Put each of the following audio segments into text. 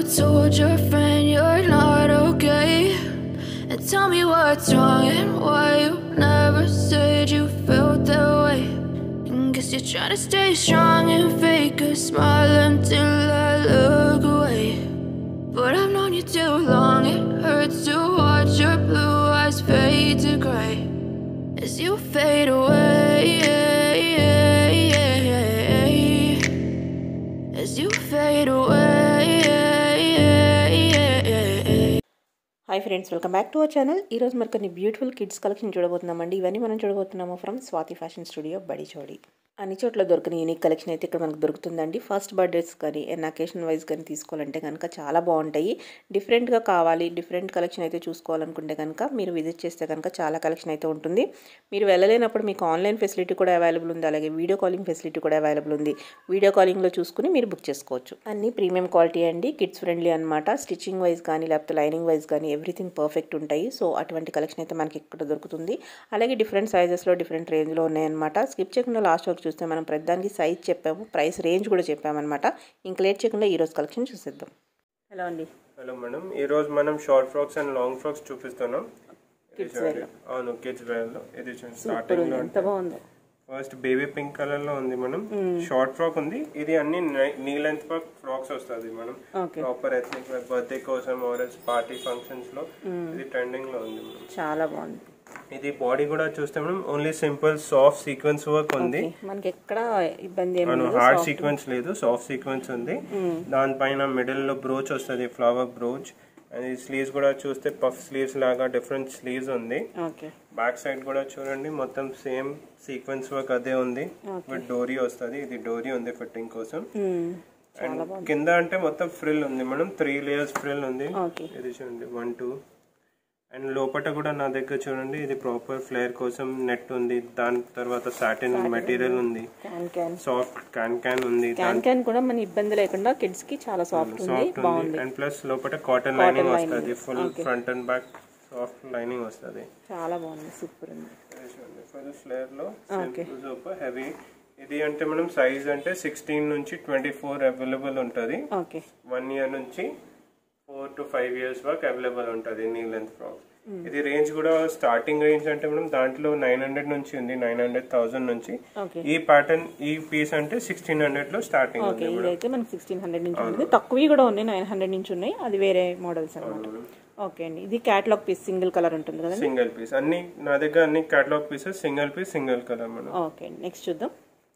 told your friend you're not okay? And tell me what's wrong and why you never said you felt that way. And guess you're trying to stay strong and fake a smile until I look away. But I've known you too long, it hurts to watch your blue eyes fade to gray as you fade away. As you fade away. Hi friends welcome back to our channel ఈరోజు మరి కొన్ని beautiful kids collection చూడబోతున్నామండి ఇవన్నీ మనం చూడబోతున్నాము from Swathi fashion studio బడిచోడి అన్ని చోట్ల దొరికిన యూనిక్ కలెక్షన్ అయితే ఇక్కడ మనకు దొరుకుతుందండి ఫస్ట్ బర్త్డేస్ కానీ అండ్ అకేషన్ వైజ్ కానీ తీసుకోవాలంటే కనుక చాలా బాగుంటాయి డిఫరెంట్గా కావాలి డిఫరెంట్ కలెక్షన్ అయితే చూసుకోవాలనుకుంటే కనుక మీరు విజిట్ చేస్తే కనుక చాలా కలెక్షన్ అయితే ఉంటుంది మీరు వెళ్ళలేనప్పుడు మీకు ఆన్లైన్ ఫెసిలిటీ కూడా అవైలబుల్ ఉంది అలాగే వీడియో కాలింగ్ ఫెసిలిటీ కూడా అవైలబుల్ ఉంది వీడియో కాలింగ్లో చూసుకుని మీరు బుక్ చేసుకోవచ్చు అన్ని ప్రీమియం క్వాలిటీ అండి కిడ్స్ ఫ్రెండ్లీ అనమాట స్టిచ్చింగ్ వైజ్ కానీ లేకపోతే లైనింగ్ వైజ్ కానీ ఎవ్రీథింగ్ పర్ఫెక్ట్ ఉంటాయి సో అటువంటి కలెక్షన్ అయితే మనకి ఇక్కడ దొరుకుతుంది అలాగే డిఫరెంట్ సైజెస్లో డిఫరెంట్ రేంజ్లో ఉన్నాయన్నమాట స్కిప్ చేయకుండా లాస్ట్ వరకు చూస్తే మనం ప్రతిదానికి సైజ్ చెప్పాము ప్రైస్ రేంజ్ కూడా చెప్పామన్నమాట ఇంక లేట్ చేయకుండా ఈరోజు కలెక్షన్ చూసేద్దాం హలో అండి హలో మేడం ఈ రోజు మనం short frocks and long frocks చూపిస్తున్నాం ఇది చూడండి అవును కిడ్స్ వేర్ లో ఇది చూడండి స్టార్టింగ్ లో ఎంత బాగుందో ఫస్ట్ బేబీ పింక్ కలర్ లో ఉంది మనం షార్ట్ ఫ్రాక్ ఉంది ఇది అన్ని నీ లెంత్ ఫ్రాక్స్ వస్తుంది మనం Okay. Proper ethnic wear birthday కోసం ఆర్ఎస్ పార్టీ ఫంక్షన్స్ లో ఇది ట్రెండింగ్ లో ఉంది మేడం చాలా బాగుంది ఇది బాడీ కూడా చూస్తే మనం only simple soft sequence work ఉంది మనకి ఎక్కడ ఇబ్బంది ఏమి మనం హార్డ్ సీక్వెన్స్ లేదు సాఫ్ట్ సీక్వెన్స్ ఉంది దానిపైన మిడిల్ లో బ్రోచ్ వస్తుంది ఫ్లవర్ బ్రోచ్ అండ్ ఈ స్లీవ్స్ కూడా చూస్తే పఫ్ స్లీవ్స్ లాగా డిఫరెంట్ స్లీవ్స్ ఉంది ఓకే బ్యాక్ సైడ్ కూడా చూడండి మొత్తం సేమ్ సీక్వెన్స్ వర్క్ అదే ఉంది విత్ డోరీ వస్తుంది ఇది డోరీ ఉంది ఫిట్టింగ్ కోసం అండ్ కింద అంటే మొత్తం ఫ్రిల్ ఉంది మనం త్రీ లేయర్స్ ఫ్రిల్ ఉంది ఓకే ఇది చూడండి వన్ టూ అండ్ లోపల కూడా నా దగ్గర చూడండి ఇది ప్రాపర్ ఫ్లేర్ కోసం నెట్ ఉంది దాని తర్వాత సాటిన్ మెటీరియల్ ఉంది can can soft can can ఉంది క్యాన్ క్యాన్ కూడా మన ఇబ్బంది లేకుండా కిడ్స్ కి చాలా సాఫ్ట్ ఉంది సాఫ్ట్ ఉంది అండ్ ప్లస్ లోపల కాటన్ లైనింగ్ వస్తుంది full front and back soft lining వస్తుంది చాలా బాగుంది సూపర్ ఉంది ఫుల్ ఫ్లేర్ లో హెవీ ఇది అంటే మనం సైజ్ అంటే సిక్స్టీన్ నుంచి ట్వంటీ ఫోర్ అవైలబుల్ ఉంటుంది ఓకే వన్ ఇయర్ నుంచి ఫోర్ టు ఫైవ్ ఇయర్స్ వరకు అవైలబుల్ ఉంటుంది నీ లెంత్ ఫ్రాక్ ఇది రేంజ్ కూడా స్టార్టింగ్ రేంజ్ అంటే మనం దాంట్లో నైన్ హండ్రెడ్ నుంచి ఉంది నైన్ హండ్రెడ్ థౌసండ్ నుంచి ఓకే ఈ ప్యాటర్న్ ఈ పీస్ అంటే సిక్స్టీన్ హండ్రెడ్ లో స్టార్టింగ్ ఓకే ఇదైతే మనకి సిక్స్టీన్ హండ్రెడ్ నుంచి ఉంది తక్కువవి కూడా ఉన్నాయి నైన్ హండ్రెడ్ నుంచి ఉన్నాయి అది వేరే మోడల్స్ అనమాట ఓకే అండి ఇది క్యాట్లాగ్ పీస్ సింగిల్ కలర్ ఉంటుంది కదండి సింగిల్ పీస్ అన్ని నా దగ్గర అన్ని catalogue pieces single piece single colour మనం ఓకే అండి నెక్స్ట్ చూద్దాం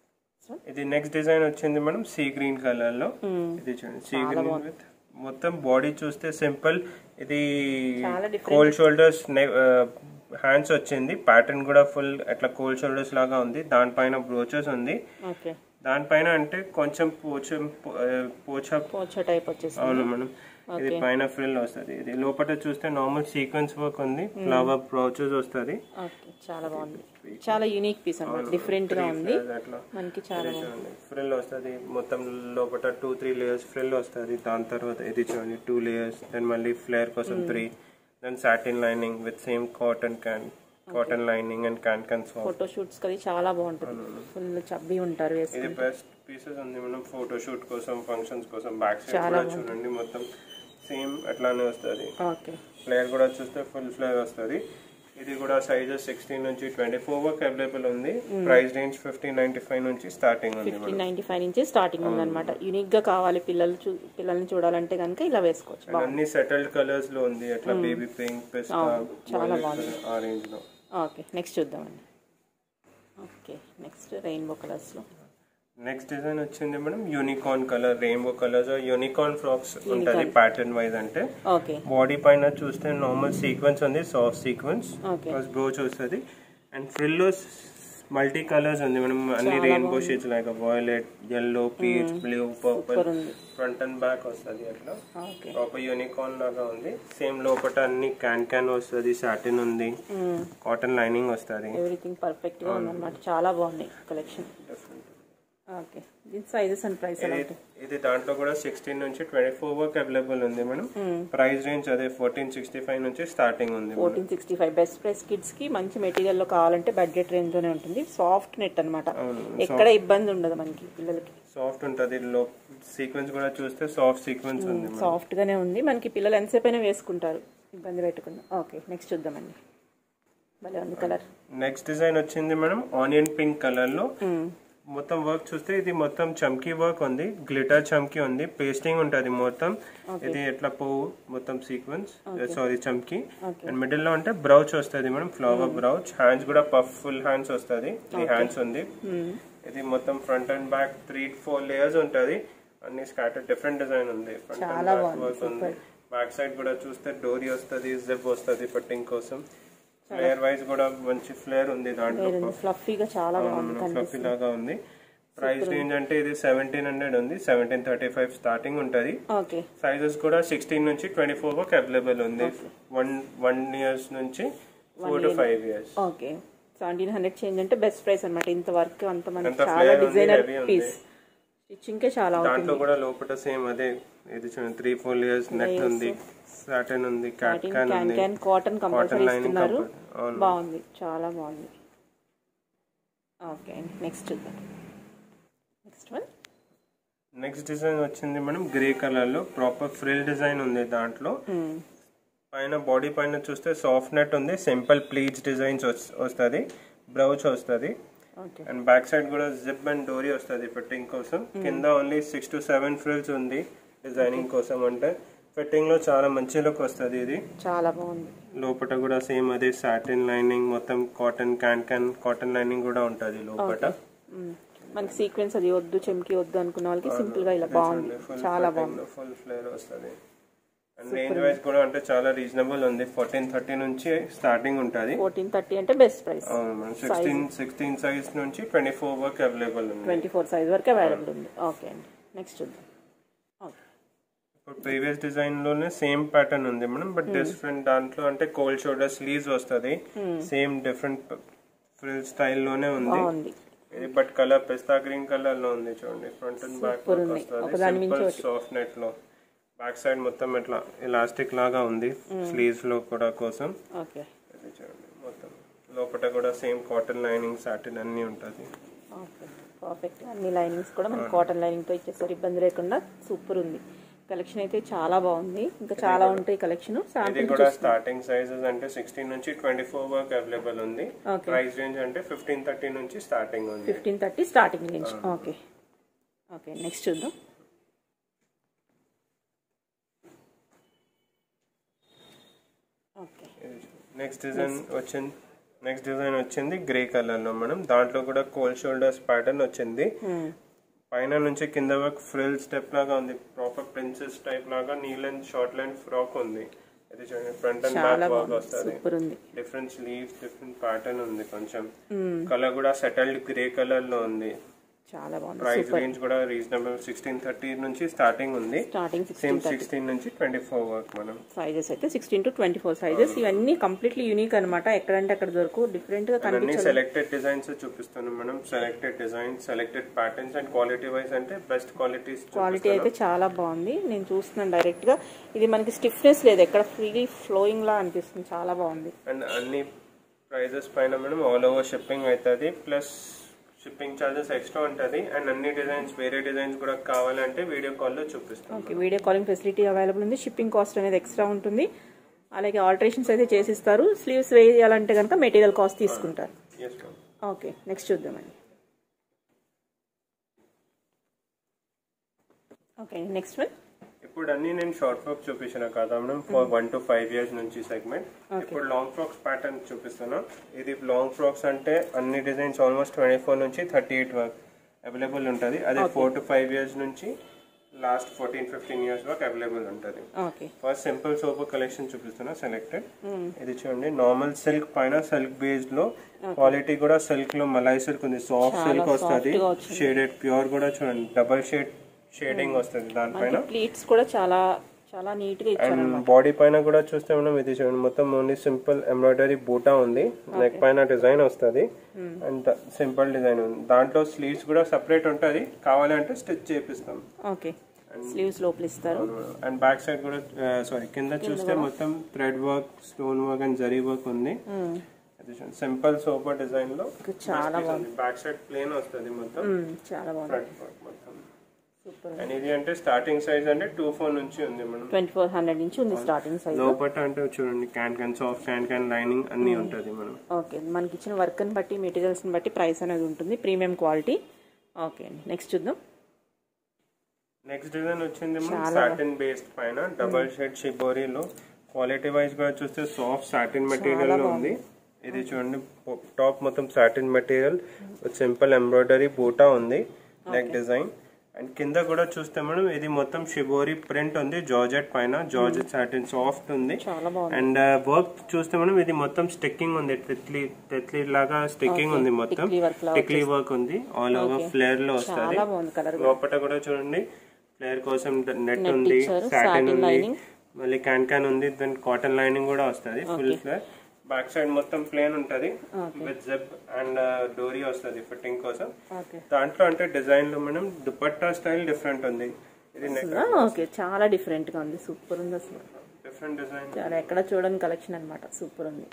ఇది నెక్స్ట్ డిజైన్ వచ్చింది మనం సీ గ్రీన్ కలర్ లో ఇది చూడండి సీ గ్రీన్ విత్ మొత్తం బాడీ చూస్తే సింపుల్ ఇది చాలా కోల్డ్ షోల్డర్స్ హ్యాండ్స్ వచ్చింది ప్యాటర్న్ కూడా ఫుల్ అట్లా కోల్డ్ షోల్డర్స్ లాగా ఉంది దానిపైన బ్రోచెస్ ఉంది ఓకే దానిపైన అంటే కొంచెం పోచ పోచ పోచ టైప్ వచ్చేసి అవును మనం ఇది పైన ఫ్రిల్ వస్తుంది ఇది లోపల చూస్తే నార్మల్ సీక్వెన్స్ వర్క్ ఉంది ఫ్లవర్ బ్రోచెస్ వస్తుంది ఓకే చాలా బాగుంది చాలా యూనిక్ పీస్ అన్నమాట డిఫరెంట్ గా ఉంది అట్లా మనకి చాలా బాగుంది ఫ్రిల్ వస్తుంది మొత్తం లోపల టూ త్రీ లేయర్స్ ఫ్రిల్ వస్తుంది దాని తర్వాత ఇది చూడండి టూ లేయర్స్ దెన్ మళ్ళీ ఫ్లేర్ కోసం three then satin lining with same cotton can cotton lining and can can soft photo shoots కది చాలా బాగుంటుంది ఫుల్ చబ్బి ఉంటారు వేసి ఇది బెస్ట్ పీసెస్ ఉంది మనం ఫోటో షూట్ కోసం ఫంక్షన్స్ కోసం బ్యాక్ సైడ్ కూడా చూడండి మొత్తం సేమ్ అట్లానే వస్తుంది ఓకే ఫ్లేర్ కూడా చూస్తే ఫుల్ ఫ్లేర్ వస్తుంది ఇది కూడా సైజెస్ సిక్స్టీన్ నుంచి ట్వంటీ ఫోర్ వరకు అవైలబుల్ ఉంది price range fifteen ninety five నుంచి స్టార్టింగ్ ఉంది ఫిఫ్టీన్ నైన్టీ ఫైవ్ నుంచి స్టార్టింగ్ ఉందన్నమాట యూనిక్ గా కావాలి పిల్లలు చూ పిల్లల్ని చూడాలంటే కనుక ఇలా వేసుకోవచ్చు And అన్ని సెటిల్డ్ కలర్స్ లో ఉంది అట్లా బేబీ పింక్ పిస్తా ఆ రేంజ్ లో ఓకే నెక్స్ట్ చూద్దామండి ఓకే నెక్స్ట్ రెయిన్బో కలర్స్ లో నెక్స్ట్ డిజైన్ వచ్చింది madam unicorn colour rainbow colours unicorn frocks ఉంటది ప్యాటర్న్ వైజ్ అంటే ఓకే బాడీ పైన చూస్తే నార్మల్ సీక్వెన్స్ ఉంది soft sequence okay plus brooch వస్తుంది అండ్ ఫ్రిల్లో మల్టీ కలర్స్ ఉంది మనం అన్ని rainbow shades like violet yellow peach blue purple ఉంది ఫ్రంట్ అండ్ బ్యాక్ వస్తుంది అట్లా ఓకే ప్రాపర్ యూనికార్న్ లాగా ఉంది సేమ్ లోపల అన్ని క్యాన్ క్యాన్ వస్తుంది సాటిన్ ఉంది కాటన్ లైనింగ్ వస్తుంది ఎవ్రీథింగ్ పర్ఫెక్ట్ గా ఉందన్నమాట చాలా బాగున్నాయి కలెక్షన్ ఓకే దీని సైజెస్ అండ్ ప్రైస్ ఎలా ఉంటాయి ఇది దాంట్లో కూడా సిక్స్టీన్ నుంచి ట్వంటీ ఫోర్ వరకు అవైలబుల్ ఉంది మేడం ప్రైస్ రేంజ్ అదే ఫోర్టీన్ సిక్స్టీ ఫైవ్ నుంచి స్టార్టింగ్ ఉంది madam. Fourteen sixty five best price kids కి మంచి మెటీరియల్ లో కావాలంటే బడ్జెట్ రేంజ్ లోనే ఉంటుంది సాఫ్ట్ నెట్ అన్నమాట ఎక్కడ ఇబ్బంది ఉండదు మనకి పిల్లలకి సాఫ్ట్ ఉంటుంది లో సీక్వెన్స్ కూడా చూస్తే సాఫ్ట్ సీక్వెన్స్ ఉంది మేడం. సాఫ్ట్ గానే ఉంది మనకి పిల్లలు ఎంతసేపు అయినా వేసుకుంటారు ఇబ్బంది పెట్టకుండా ఓకే నెక్స్ట్ చూద్దామండి భలే ఉంది కలర్ నెక్స్ట్ డిజైన్ వచ్చింది మేడం ఆనియన్ పింక్ కలర్ లో మొత్తం వర్క్ చూస్తే ఇది మొత్తం చమ్కీ వర్క్ ఉంది గ్లిటర్ చమ్కీ ఉంది పేస్టింగ్ ఉంటది మొత్తం ఇది ఎట్లా పోవు మొత్తం సీక్వెన్స్ సారీ చమ్కీ అండ్ మిడిల్ లో అంటే బ్రౌచ్ వస్తుంది మేడం ఫ్లవర్ బ్రౌచ్ హ్యాండ్స్ కూడా పఫ్ ఫుల్ హ్యాండ్స్ వస్తుంది త్రీ హ్యాండ్స్ ఉంది ఇది మొత్తం front and back three four layers ఉంటది అన్ని స్కాటర్ డిఫరెంట్ డిజైన్ ఉంది ఫ్రంట్ అండ్ బ్యాక్ వర్క్ ఉంది బ్యాక్ సైడ్ కూడా చూస్తే డోరీ వస్తుంది జిప్ వస్తుంది ఫిట్టింగ్ కోసం ఫ్లేయర్ వైజ్ కూడా మంచి ఫ్లేయర్ ఉంది దాంట్లో ఫ్లఫీగా చాలా బాగుంది ఫ్లఫీ లాగా ఉంది ప్రైస్ రేంజ్ అంటే ఇది సెవెంటీన్ హండ్రెడ్ ఉంది సెవెంటీన్ థర్టీ ఫైవ్ స్టార్టింగ్ ఉంటది ఓకే సైజెస్ కూడా సిక్స్టీన్ నుంచి ట్వంటీ ఫోర్ వరకు అవైలబుల్ ఉంది వన్ వన్ ఇయర్స్ నుంచి four to five years okay seventeen hundred change అంటే బెస్ట్ ప్రైస్ అనమాట ఇంత వర్క్ అంత మనకి ఎంత చాలా flare ఉంది, డిజైనర్ heavy ఉంది. పీస్ స్టిచ్చింగ్ కే చాలా అవుతుంది దాంట్లో కూడా లోపల సేమ్ అదే ఇది చూడండి త్రీ ఫోర్ ఇయర్స్ నెట్ ఉంది సాటన్ ఉంది క్యాట్ క్యాన్ క్యాన్ ఉంది క్యాన్ కాటన్ కంపల్సరీ lining ఇస్తున్నారు compulsory. అవును. బాగుంది చాలా బాగుంది ఓకే నెక్స్ట్ చూద్దాం నెక్స్ట్ వన్ నెక్స్ట్ డిజైన్ వచ్చింది మేడం గ్రే కలర్ లో ప్రాపర్ ఫ్రిల్ డిజైన్ ఉంది దాంట్లో పైన బాడీ పైన చూస్తే సాఫ్ట్ నెట్ ఉంది సింపుల్ ప్లీజ్ డిజైన్స్ వస్తుంది బ్రౌచ్ వస్తుంది ఓకే అండ్ బ్యాక్ సైడ్ కూడా జిప్ అండ్ డోరీ వస్తుంది ఫిట్టింగ్ కోసం కింద only six to seven frills ఉంది డిజైనింగ్ కోసం అంటే ఫిట్టింగ్ లో చాలా మంచి లుక్ వస్తుంది ఇది చాలా బాగుంది లోపల కూడా సేమ్ అదే సాటిన్ లైనింగ్ మొత్తం cotton can can cotton lining కూడా ఉంటుంది లోపల మ్మ్. మనకి సీక్వెన్స్ అది వద్దు చెమ్కి వద్దు అనుకున్న వాళ్ళకి సింపుల్ గా ఇలా బాగుంది చాలా బాగుంది ఫుల్ ఫ్లేర్ వస్తుంది అండ్ రేంజ్ వైజ్ కూడా అంటే చాలా రీజనబుల్ ఉంది ఫోర్టీన్ థర్టీ నుంచి స్టార్టింగ్ ఉంటుంది ఫోర్టీన్ థర్టీ అంటే బెస్ట్ ప్రైస్ అవును మేడం సిక్స్టీన్ సిక్స్టీన్ సైజ్ నుంచి ట్వంటీ ఫోర్ వరకు అవైలబుల్ ఉంది ట్వంటీ ఫోర్ సైజ్ వరకు అవైలబుల్ ఉంది ఓకే అండి నెక్స్ట్ చూద్దాం ఓకే ఇప్పుడు ప్రీవియస్ డిజైన్ లోనే సేమ్ ప్యాటర్న్ ఉంది మేడం బట్ డిఫరెంట్ దాంట్లో అంటే కోల్డ్ షోల్డర్ స్లీవ్స్ వస్తుంది సేమ్ డిఫరెంట్ ఫ్రిల్ స్టైల్ లోనే ఉంది బాగుంది ఇది బట్ కలర్ పిస్తా గ్రీన్ కలర్ లో ఉంది చూడండి ఫ్రంట్ అండ్ బ్యాక్ వస్తుంది సింపుల్ సాఫ్ట్ నెట్ లో బ్యాక్ సైడ్ మొత్తం ఇట్లా ఎలాస్టిక్ లాగా ఉంది స్లీవ్స్ లో కూడా కోసం ఓకే ఇది చూడండి మొత్తం లోపల కూడా సేమ్ కాటన్ లైనింగ్ సాటిన్ అన్ని ఉంటుంది ఓకే పర్ఫెక్ట్ అన్ని లైనింగ్స్ కూడా మనకి కాటన్ లైనింగ్ తో ఇచ్చేసారు ఇబ్బంది లేకుండా సూపర్ ఉంది కలెక్షన్ అయితే చాలా బాగుంది ఇంకా చాలా ఉంటాయి కలెక్షన్ ఇది శాంపిల్ కూడా స్టార్టింగ్ సైజెస్ అంటే సిక్స్టీన్ నుంచి ట్వంటీ ఫోర్ వరకు అవైలబుల్ ఉంది Okay. ప్రైస్ రేంజ్ అంటే ఫిఫ్టీన్ థర్టీ నుంచి స్టార్టింగ్ ఉంది ఫిఫ్టీన్ థర్టీ స్టార్టింగ్ నుంచి ఓకే ఓకే నెక్స్ట్ చూద్దాం ఓకే నెక్స్ట్ డిజైన్ వచ్చింది నెక్స్ట్ డిజైన్ వచ్చింది గ్రే కలర్ లో మేడం దాంట్లో కూడా కోల్డ్ షోల్డర్స్ ప్యాటర్న్ వచ్చింది పైన నుంచి కింద వరకు ఫ్రిల్ స్టెప్ లాగా ఉంది ప్రాపర్ ప్రిన్సెస్ టైప్ లాగా knee length short length frock ఉంది ఇది చూడండి ఫ్రంట్ అండ్ చాలా బ్యాక్ వర్క్ బాగుంది వస్తుంది సూపర్ ఉంది డిఫరెంట్ స్లీవ్స్ డిఫరెంట్ ప్యాటర్న్ ఉంది కొంచెం కలర్ కూడా సెటిల్డ్ గ్రే కలర్ లో ఉంది చాలా బాగుంది ప్రైస్ రేంజ్ కూడా రీజనబుల్ సిక్స్టీన్ థర్టీ నుంచి స్టార్టింగ్ ఉంది starting same sixteen thirty sixteen నుంచి ట్వంటీ ఫోర్ వర్క్ మనం సైజెస్ అయితే sixteen to twenty four sizes ఇవన్నీ కంప్లీట్లీ యూనిక్ అనమాట ఎక్కడంటే అక్కడ దొరకు డిఫరెంట్ గా అన్ని కనిపించదు సెలెక్టెడ్ డిజైన్స్ చూపిస్తున్నాం మనం selected design selected patterns and quality wise అంటే బెస్ట్ క్వాలిటీస్ క్వాలిటీ అయితే చాలా బాగుంది నేను చూస్తున్నాను డైరెక్ట్ గా ఇది మనకి స్టిఫ్నెస్ లేదు ఎక్కడ ఫ్రీలీ ఫ్లోయింగ్ లా అనిపిస్తుంది చాలా బాగుంది అండ్ అన్ని ప్రైజెస్ పైన మనం ఆల్ ఓవర్ షిప్పింగ్ అవుతుంది ప్లస్ షిప్పింగ్ ఛార్జెస్ ఎక్స్ట్రా ఉంటుంది అండ్ అన్ని డిజైన్స్ వేరే డిజైన్స్ కూడా కావాలంటే వీడియో కాల్లో చూపిస్తాం okay video calling facility available ఉంది షిప్పింగ్ కాస్ట్ అనేది ఎక్స్ట్రా ఉంటుంది అలాగే ఆల్టరేషన్స్ అయితే చేసిస్తారు స్లీవ్స్ వేయాలంటే కనుక మెటీరియల్ కాస్ట్ తీసుకుంటారు ఎస్ మ్యామ్ ఓకే నెక్స్ట్ చూద్దామండి ఓకే నెక్స్ట్ వన్ ఇప్పుడు అన్ని నేను షార్ట్ ఫ్రాక్ చూపించిన కదా madam for one to five years నుంచి సెగ్మెంట్ ఇప్పుడు లాంగ్ ఫ్రాక్స్ ప్యాటర్న్ చూపిస్తున్నా ఇది లాంగ్ ఫ్రాక్స్ అంటే అన్ని డిజైన్స్ ఆల్మోస్ట్ ట్వంటీ ఫోర్ నుంచి థర్టీ ఎయిట్ వరకు అవైలబుల్ ఉంటుంది అదే ఫోర్ టు ఫైవ్ ఇయర్స్ నుంచి లాస్ట్ ఫోర్టీన్ ఫిఫ్టీన్ ఇయర్స్ వరకు అవైలబుల్ ఉంటుంది okay first simple super collection చూపిస్తున్నా సెలెక్టెడ్ ఇది చూడండి నార్మల్ సిల్క్ పైన సిల్క్ బేస్డ్ లో క్వాలిటీ కూడా సిల్క్ లో మలై సిల్క్ ఉంది సాఫ్ట్ సిల్క్ వస్తుంది షేడెడ్ ప్యూర్ కూడా చూడండి డబల్ షేడ్ షేడింగ్ వస్తుంది దానిపైన ప్లీట్స్ కూడా చాలా చాలా నీట్గా ఇచ్చారు అండ్ బాడీ పైన కూడా చూస్తే మనం ఇది చూడండి మొత్తం ఓన్లీ సింపుల్ ఎంబ్రాయిడరీ బూటా ఉంది నెక్ పైన డిజైన్ వస్తుంది అండ్ సింపుల్ డిజైన్ ఉంది దాంట్లో స్లీవ్స్ కూడా సపరేట్ ఉంటుంది కావాలంటే స్టిచ్ చేపిస్తాం ఓకే స్లీవ్స్ లోపల ఇస్తారు అండ్ బ్యాక్ సైడ్ కూడా సారీ కింద చూస్తే మొత్తం thread work stone work and zari work ఉంది సింపుల్ సోపర్ డిజైన్ లో చాలా బ్యాక్ సైడ్ ప్లేన్ వస్తుంది మొత్తం మ్మ్, చాలా బాగుంది ఫ్రంట్ వర్క్ మొత్తం సూపర్ అండ్ ఇది అంటే స్టార్టింగ్ సైజ్ అంటే టూ ఫోర్ నుంచి ఉంది మనం ట్వంటీ ఫోర్ హండ్రెడ్ నుంచి ఉంది స్టార్టింగ్ సైజ్ లోపల అంటే చూడండి can can soft can can lining అన్ని ఉంటుంది మనం ఓకే మనకి ఇచ్చిన వర్క్ని బట్టి మెటీరియల్స్ని బట్టి ప్రైస్ అనేది ఉంటుంది ప్రీమియం క్వాలిటీ ఓకే అండి నెక్స్ట్ చూద్దాం నెక్స్ట్ డిజైన్ వచ్చింది మనం సాటిన్ బేస్డ్ పైన డబల్ షేడ్ షిబోరీలో క్వాలిటీ వైజ్ గా చూస్తే సాఫ్ట్ సాటిన్ మెటీరియల్ లో ఉంది ఇది చూడండి టాప్ మొత్తం సాటిన్ మెటీరియల్ సింపుల్ ఎంబ్రాయిడరీ బూటా ఉంది నెక్ డిజైన్ అండ్ కింద కూడా చూస్తే మనం ఇది మొత్తం షిబోరీ ప్రింట్ ఉంది జార్జెట్ పైన జార్జెట్ సాటిన్ సాఫ్ట్ ఉంది చాలా బాగుంది అండ్ వర్క్ చూస్తే మనం ఇది మొత్తం స్టిక్కింగ్ ఉంది తిత్లీ తిత్లీ లాగా స్టిక్కింగ్ ఉంది మొత్తం టిక్లీ వర్క్ లా టిక్లీ వర్క్ ఉంది ఆల్ ఓవర్ ఫ్లేర్ లో వస్తుంది చాలా బాగుంది కలర్ లోపల కూడా చూడండి ఫ్లేర్ కోసం నెట్ ఉంది ఇచ్చారు, సాటిన్ satin ఉంది lining. మళ్ళీ క్యాన్ క్యాన్ ఉంది దెన్ కాటన్ లైనింగ్ కూడా వస్తుంది ఫుల్ ఫ్లేర్ బ్యాక్ సైడ్ మొత్తం ప్లేన్ ఉంటది విత్ జిప్ అండ్ డోరీ వస్తుంది ఫిట్టింగ్ కోసం ఓకే దాంట్లో అంటే డిజైన్ లో మనం దుపట్టా స్టైల్ డిఫరెంట్ ఉంది ఇది ఓకే చాలా డిఫరెంట్గా ఉంది సూపర్ ఉంది అసలు డిఫరెంట్ డిజైన్ చాలా ఎక్కడ చూడని కలెక్షన్ అన్నమాట సూపర్ ఉంది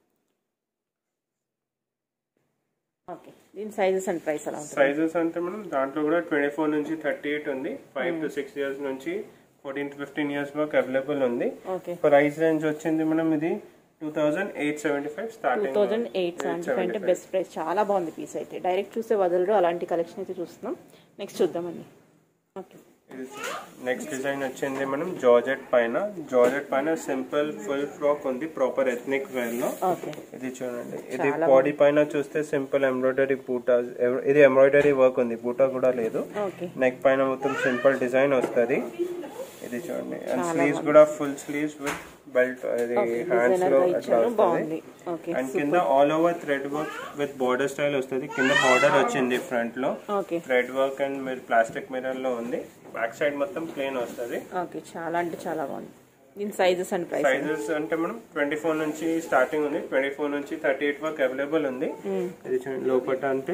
ఓకే దీని సైజెస్ అండ్ ప్రైస్ ఎలా ఉంటుంది సైజెస్ అంటే మనం దాంట్లో కూడా ట్వంటీ ఫోర్ నుంచి థర్టీ ఎయిట్ ఉంది ఫైవ్ టు సిక్స్ ఇయర్స్ నుంచి ఫోర్టీన్ టు ఫిఫ్టీన్ ఇయర్స్ వరకు అవైలబుల్ ఉంది ఓకే ప్రైస్ రేంజ్ వచ్చింది మనం ఇది two thousand eight seventy five two starting thousand eight seventy five అంటే బెస్ట్ ప్రైస్ చాలా బాగుంది పీస్ అయితే డైరెక్ట్ చూస్తే వదలరు అలాంటి కలెక్షన్ అయితే చూస్తున్నాం నెక్స్ట్ చూద్దామండి ఓకే నెక్స్ట్ డిజైన్ వచ్చింది మనం జార్జెట్ పైన జార్జెట్ పైన సింపుల్ ఫుల్ ఫ్రాక్ ఉంది ప్రాపర్ ఎథనిక్ వేర్ లో ఓకే ఇది చూడండి ఇది బాడీ పైన చూస్తే సింపుల్ ఎంబ్రాయిడరీ బూటా ఇది ఎంబ్రాయిడరీ వర్క్ ఉంది బూటా కూడా లేదు ఓకే నెక్ పైన మొత్తం సింపుల్ డిజైన్ వస్తుంది ఇది చూడండి అండ్ స్లీవ్స్ కూడా ఫుల్ స్లీవ్స్ విత్ బెల్ట్ ఇది హ్యాండ్స్ లో అట్లా ఇచ్చారు వస్తుంది బాగుంది ఓకే అండ్ కింద all over thread work with border style వస్తుంది కింద బార్డర్ వచ్చింది ఫ్రంట్ లో ఓకే థ్రెడ్ వర్క్ అండ్ మీరు ప్లాస్టిక్ మిర్రర్ లో ఉంది బ్యాక్ సైడ్ మొత్తం ప్లేన్ వస్తుంది ఓకే చాలా అంటే చాలా బాగుంది దీని సైజెస్ అండ్ ప్రైస్ సైజెస్ అంటే మనం ట్వంటీ ఫోర్ నుంచి స్టార్టింగ్ ఉంది ట్వంటీ ఫోర్ నుంచి థర్టీ ఎయిట్ వరకు అవైలబుల్ ఉంది ఇది చూడండి లోపల అంటే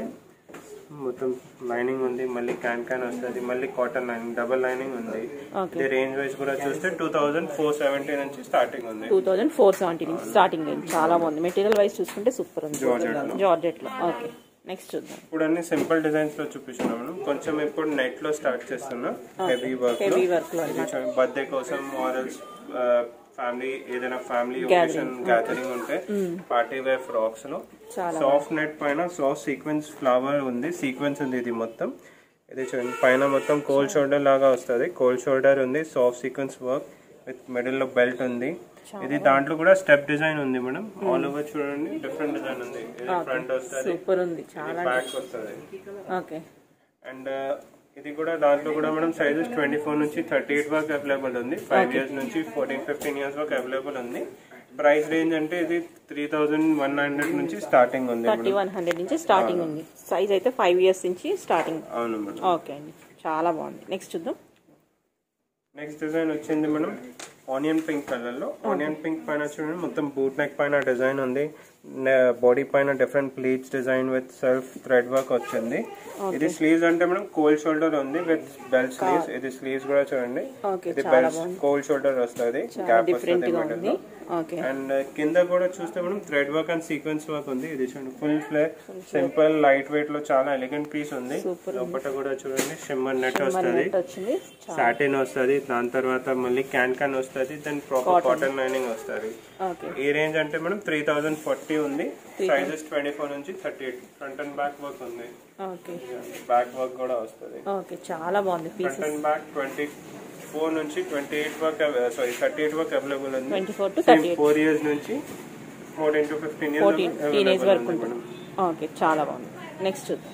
మొత్తం లైనింగ్ ఉంది మళ్ళీ క్యాన్ క్యాన్ వస్తుంది మళ్ళీ కాటన్ లైనింగ్ డబల్ లైనింగ్ ఉంది ఓకే ఇది రేంజ్ వైజ్ కూడా చూస్తే టూ థౌసండ్ ఫోర్ సెవెంటీ నుంచి స్టార్టింగ్ ఉంది టూ థౌజండ్ ఫోర్ సెవెంటీ నుంచి స్టార్టింగ్ అయింది చాలా బాగుంది మెటీరియల్ వైజ్ చూసుకుంటే సూపర్ ఉంది జార్జెట్ లో ఓకే నెక్స్ట్ చూద్దాం ఇప్పుడు అన్ని సింపుల్ డిజైన్స్ లో చూపిస్తున్నాం మనం కొంచెం ఇప్పుడు నెట్ లో స్టార్ట్ చేస్తున్నా హెవీ వర్క్ హెవీ వర్క్ లో బర్త్డే కోసం మోడల్స్ ఫ్యామిలీ ఏదైనా ఫ్యామిలీ ఒకేషన్ గ్యాదరింగ్ ఉంటే పార్టీ వేర్ ఫ్రాక్స్ లో చాలా సాఫ్ట్ నెట్ పైన సాఫ్ట్ సీక్వెన్స్ ఫ్లవర్ ఉంది సీక్వెన్స్ ఉంది ఇది మొత్తం ఇది చూడండి పైన మొత్తం కోల్డ్ షోల్డర్ లాగా వస్తుంది కోల్డ్ షోల్డర్ ఉంది soft sequence work with middle లో బెల్ట్ ఉంది ఇది దాంట్లో కూడా స్టెప్ డిజైన్ ఉంది మేడం ఆల్ ఓవర్ చూడండి డిఫరెంట్ డిజైన్ ఉంది ఇది ఫ్రంట్ వస్తుంది సూపర్ ఉంది చాలా బ్యాక్ వస్తుంది ఓకే అండ్ ఇది కూడా దాంట్లో కూడా మనం సైజెస్ ట్వంటీ ఫోర్ నుంచి థర్టీ ఎయిట్ వరకు అవైలబుల్ ఉంది ఫైవ్ ఇయర్స్ నుంచి ఫోర్టీన్ ఫిఫ్టీన్ ఇయర్స్ వరకు అవైలబుల్ ఉంది ప్రైస్ రేంజ్ అంటే ఇది త్రీ థౌజండ్ వన్ హండ్రెడ్ నుంచి స్టార్టింగ్ ఉంది థర్టీ వన్ హండ్రెడ్ నుంచి స్టార్టింగ్ ఉంది సైజ్ అయితే ఫైవ్ ఇయర్స్ నుంచి స్టార్టింగ్ అవును మేడం ఓకే అండి చాలా బాగుంది నెక్స్ట్ చూద్దాం నెక్స్ట్ డిజైన్ వచ్చింది మనం ఆనియన్ పింక్ కలర్ లో ఆనియన్ పింక్ పైన చూడండి మొత్తం బూట్ నెక్ పైన డిజైన్ ఉంది బాడీ పైన different pleats design with self thread work వచ్చింది ఇది స్లీవ్స్ అంటే మనం కోల్డ్ షోల్డర్ ఉంది విత్ బెల్ట్ స్లీవ్స్ ఇది స్లీవ్స్ కూడా చూడండి ఓకే ఇది బెల్ట్ కోల్డ్ షోల్డర్ వస్తుంది గ్యాప్ డిఫరెంట్ వస్తుంది గా middle ఉంది లో ఓకే అండ్ కింద కూడా చూస్తే మనం thread work and sequins work ఉంది ఇది చూడండి full flare simple light weight లో చాలా ఎలిగెంట్ పీస్ ఉంది లోపల కూడా చూడండి షిమ్మర్ నెట్ వస్తుంది నెట్ వచ్చింది సాటిన్ వస్తుంది దాని తర్వాత మళ్ళీ క్యాన్ క్యాన్ వస్తుంది దెన్ ప్రాపర్ కాటన్ లైనింగ్ వస్తుంది ఓకే ఈ రేంజ్ అంటే మనం త్రీ థౌసండ్ ఫార్టీ ఉంది సైజెస్ ట్వంటీ ఫోర్ నుంచి thirty eight front and back work ఉంది ఓకే బ్యాక్ వర్క్ కూడా వస్తుంది ఓకే చాలా బాగుంది piece front and back twenty four నుంచి ట్వంటీ ఎయిట్ వరకు సారీ థర్టీ ఎయిట్ వరకు అవైలబుల్ ఉంది twenty four to thirty eight four years నుంచి fourteen to fifteen years fourteen teenage వరకు ఉంటుంది ఓకే చాలా బాగుంది నెక్స్ట్ చూద్దాం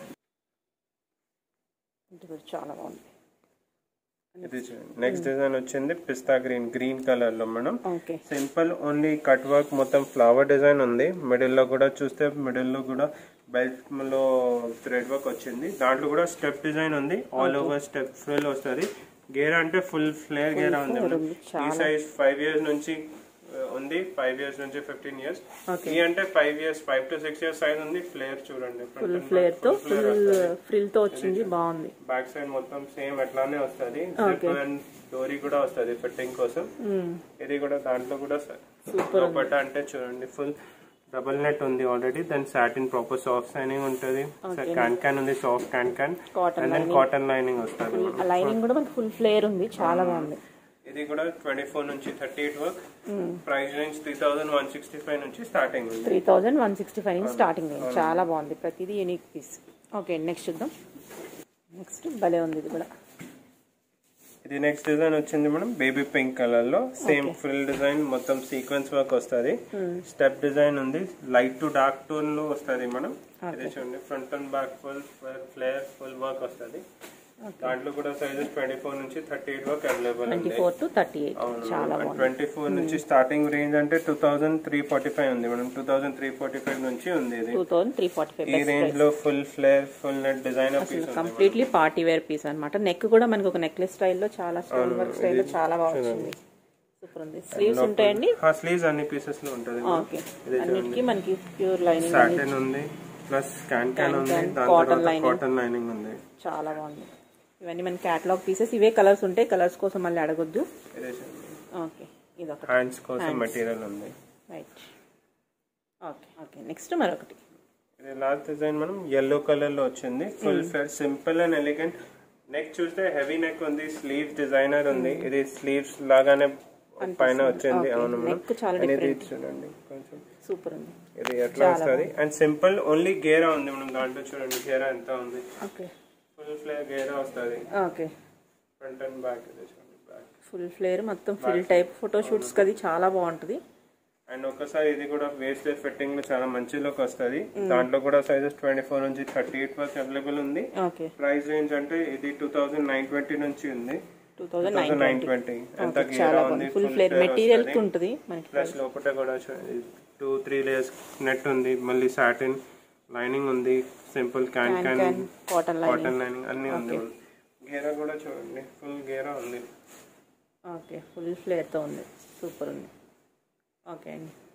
ఇది కూడా చాలా బాగుంది ఇది నెక్స్ట్ డిజైన్ వచ్చింది పిస్తా గ్రీన్ గ్రీన్ కలర్ లో madam okay simple only cut work మొత్తం ఫ్లవర్ డిజైన్ ఉంది మిడిల్ లో కూడా చూస్తే మిడిల్ లో కూడా బెల్ట్ లో థ్రెడ్ వర్క్ వచ్చింది దాంట్లో కూడా స్టెప్ డిజైన్ ఉంది ఆల్ ఓవర్ స్టెప్ ఫ్రిల్ వస్తుంది గేరా అంటే ఫుల్ ఫ్లేర్ గేరా ఉంది flare మేడం. ఉంది, ఈ సైజ్ ఫైవ్ ఇయర్స్ నుంచి ఆ, ఉంది ఫైవ్ ఇయర్స్ నుంచి ఫిఫ్టీన్ ఇయర్స్ Okay. ఈ అంటే five years five to six years size ఉంది ఫ్లేర్ చూడండి ఫుల్ ఫ్లేర్ తో ఫుల్ ఫ్రిల్ తో వచ్చింది బాగుంది బ్యాక్ సైడ్ మొత్తం సేమ్ ఎట్లానే వస్తుంది జిప్ అండ్ డోరీ కూడా వస్తుంది ఫిట్టింగ్ కోసం ఇది కూడా దాంట్లో కూడా లోపట అంటే చూడండి ఫుల్ డబుల్ నెట్ ఉంది ఆల్రెడీ దాని సాటిన్ ప్రాపర్ సాఫ్ట్ లైనింగ్ ఉంటుంది క్యాన్ క్యాన్ ఉంది soft can can Cotton and then cotton lining వస్తుంది లైనింగ్ కూడా మనకి ఫుల్ ఫ్లేర్ ఉంది చాలా బాగుంది ఇది కూడా ట్వంటీ ఫోర్ నుంచి thirty eight work price range three thousand one sixty five నుంచి స్టార్టింగ్ ఉంది three thousand one sixty five నుంచి స్టార్టింగ్ రేంజ్ చాలా బాగుంది ప్రతిదీ యూనిక్ పీస్ ఓకే నెక్స్ట్ చూద్దాం నెక్స్ట్ భలే ఉంది ఇది కూడా ఇది నెక్స్ట్ డిజైన్ వచ్చింది మనం బేబీ పింక్ కలర్ లో సేమ్ ఫుల్ డిజైన్ మొత్తం సీక్వెన్స్ వర్క్ వస్తుంది స్టెప్ డిజైన్ ఉంది లైట్ టు డార్క్ టోన్ లో వస్తుంది మనం ఇది చూడండి front and back full flare full work వస్తుంది దాంట్లో కూడా సైజెస్ ట్వంటీ ఫోర్ నుంచి థర్టీ ఎయిట్ వరకు అవైలబుల్ ట్వంటీ ఉంది ఫోర్ టు థర్టీ ఎయిట్ చాలా అవును బాగుంది ట్వంటీ ఫోర్ నుంచి స్టార్టింగ్ రేంజ్ అంటే two thousand three forty five ఉంది మనం two thousand three forty five నుంచి ఉంది ఇది two thousand three forty five ఈ రేంజ్ లో full flare full net designer piece ఉంది కంప్లీట్లీ పార్టీ వేర్ పీస్ అన్నమాట నెక్ కూడా మనకి ఒక నెక్లెస్ స్టైల్లో చాలా స్టోన్ వర్క్ స్టైల్లో చాలా బాగా వచ్చింది సూపర్ ఉంది స్లీవ్స్ ఉంటాయండి స్లీవ్స్ అన్ని పీసెస్ లో ఉంటుంది ఓకే అన్నిటికీ మనకి ప్యూర్ లైనింగ్ సాటిన్ ఉంది ప్లస్ క్యాన్ క్యాన్ ఉంది can, దాని cotton తర్వాత lining. కాటన్ లైనింగ్ ఉంది చాలా బాగుంది ఇవన్నీ మన క్యాటలాగ్ పీసెస్ ఇవే కలర్స్ ఉంటాయి కలర్స్ కోసం మళ్ళీ అడగొద్దు ఓకే ఇది ఒకటి హ్యాండ్స్ కోసం మెటీరియల్ ఉంది రైట్ ఓకే ఓకే నెక్స్ట్ మరొకటి ఇది లాస్ట్ డిజైన్ మనం ఎల్లో కలర్ లో వచ్చింది full flare simple and elegant neck చూస్తే హెవీ నెక్ ఉంది స్లీవ్స్ డిజైనర్ ఉంది ఇది స్లీవ్స్ లాగానే పైన వచ్చింది అవును మేడం neck చాలా And ఇది చూడండి కొంచెం సూపర్ ఉంది ఇది ఎట్లా వస్తుంది అండ్ సింపుల్ ఓన్లీ గేరా ఉంది మనం దాంట్లో చూడండి గేరా ఎంత ఉంది ఓకే ఫుల్ ఫ్లేర్ గేరా వస్తుంది ఓకే ఫ్రంట్ అండ్ బ్యాక్ ఇది చూడండి బ్యాక్ ఫుల్ ఫ్లేర్ మొత్తం ఫిల్ టైప్ ఫోటోషూట్స్ అది చాలా బాగుంటుంది అండ్ ఒకసారి ఇది కూడా వేస్ట్ ఫిట్టింగ్ లో చాలా మంచి లుక్ వస్తుంది దాంట్లో కూడా సైజెస్ ట్వంటీ ఫోర్ నుంచి థర్టీ ఎయిట్ వరకు అవైలబుల్ ఉంది ఓకే ప్రైస్ రేంజ్ అంటే ఇది టూ థౌసండ్ నైన్ ట్వంటీ నుంచి ఉంది two thousand nine nine twenty ఎంత చాలా గేరా బాగుంది ఉంది ఫుల్ ఫ్లేర్ మెటీరియల్ ఉంటుంది మనకి ప్లస్ లోపల కూడా టూ త్రీ లేయర్స్ నెట్ ఉంది మళ్ళీ సాటిన్ లైనింగ్ ఉంది simple can can cotton line cotton lining అన్ని ఉంది గేరా కూడా చూడండి ఫుల్ గేరా ఉంది ఓకే ఫుల్ ఫ్లేర్తో ఉంది సూపర్ ఉంది ఓకే అండి